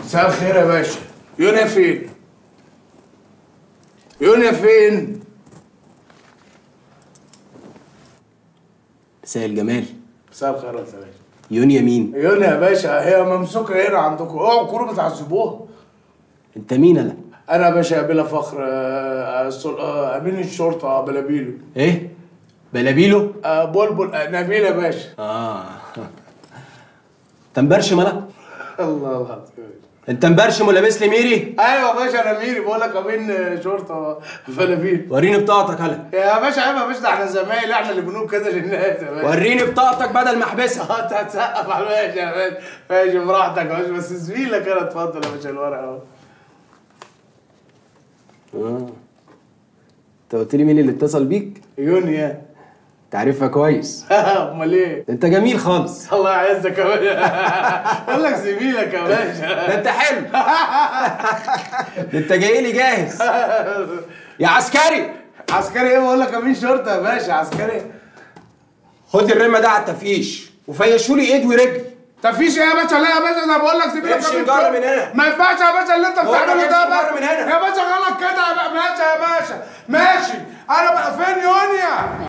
مساء الخير يا باشا يونيا فين؟ يونيا فين؟ مساء الجمال مساء الخير يا باشا يونيا مين يونيا يا باشا هي ممسوكة هنا عندكم اوعوا تكونوا بتعذبوها انت مين انا انا يا باشا بلا فخر آه، السل- آه، امين الشرطة بلابيلو ايه بلابيلو آه، بلبل آه، نبيل يا باشا اه انت مبرشم انا الله العظيم انت مبرشم ولابس لي ميري ايوه يا باشا انا ميري بقول لك امين آه، شرطة بلابيلو وريني بطاقتك هلا يا باشا عيب يا باشا ده احنا زمايل احنا اللي بنقول كده للناس يا باشا وريني بطاقتك بدل ما احبسها اه انت هتسقف على ماشي يا باشا ماشي براحتك يا باشا بس زميلك انا اتفضل يا باشا الورقه اهو اه انت قلت لي مين اللي اتصل بيك يونيا انت عارفها كويس امال ايه؟ ده انت جميل خالص الله يعزك يا باشا بقول لك زميلك يا باشا ده انت حلو ده انت جاي لي جاهز يا عسكري عسكري ايه بقول لك امين شرطه يا باشا عسكري خد الرمه ده على التفيش وفيشوا لي ايد ورجل تفيش ايه يا باشا لا يا باشا انا بقول لك زميلك امشي أمين نجرب شرطة. من هنا. ما ينفعش يا باشا اللي انت بقول لك بتعمله ده امشي بقى نجرب من هنا. يا باشا غلط كده يا باشا ماشي يا باشا ماشي انا بقى فين يونيا